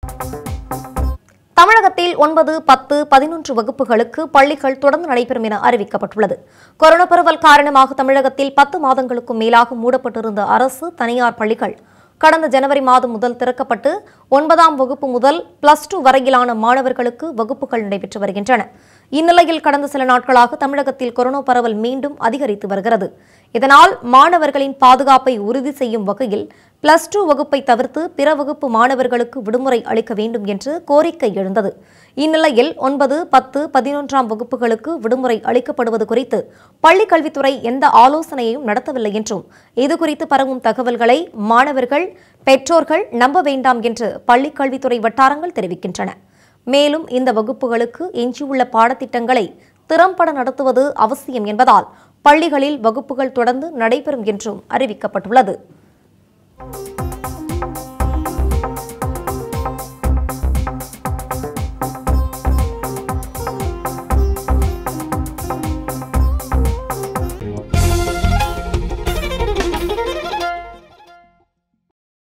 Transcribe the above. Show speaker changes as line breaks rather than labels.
தமிழகத்தில் ஒன்பது பத்து பதினொன்று வகுப்புகளுக்கு பள்ளிகள் தொடர்ந்து நடைபெறும் என அறிவிக்கப்பட்டுள்ளது கொரோனா பரவல் காரணமாக தமிழகத்தில் பத்து மாதங்களுக்கும் மேலாக மூடப்பட்டிருந்த அரசு தனியார் பள்ளிகள் கடந்த ஜனவரி மாதம் முதல் திறக்கப்பட்டு ஒன்பதாம் வகுப்பு முதல் பிளஸ் டூ வரையிலான மாணவர்களுக்கு வகுப்புகள் நடைபெற்று வருகின்றன இந்நிலையில் கடந்த சில நாட்களாக தமிழகத்தில் கொரோனா பரவல் மீண்டும் அதிகரித்து வருகிறது இதனால் மாணவர்களின் பாதுகாப்பை உறுதி செய்யும் வகையில் பிளஸ் டூ வகுப்பை தவிர்த்து பிற வகுப்பு மாணவர்களுக்கு விடுமுறை அளிக்க வேண்டும் என்று கோரிக்கை எழுந்தது இந்நிலையில் ஒன்பது பத்து பதினொன்றாம் வகுப்புகளுக்கு விடுமுறை அளிக்கப்படுவது குறித்து பள்ளிக் கல்வித்துறை எந்த ஆலோசனையையும் நடத்தவில்லை என்றும் இதுகுறித்து பரவும் தகவல்களை மாணவர்கள் பெற்றோர்கள் நம்ப வேண்டாம் என்று பள்ளிக் கல்வித்துறை வட்டாரங்கள் தெரிவிக்கின்றன மேலும் இந்த வகுப்புகளுக்கு எஞ்சியுள்ள பாடத்திட்டங்களை திறம்பட நடத்துவது அவசியம் என்பதால் பள்ளிகளில் வகுப்புகள் தொடர்ந்து நடைபெறும் என்றும் அறிவிக்கப்பட்டுள்ளது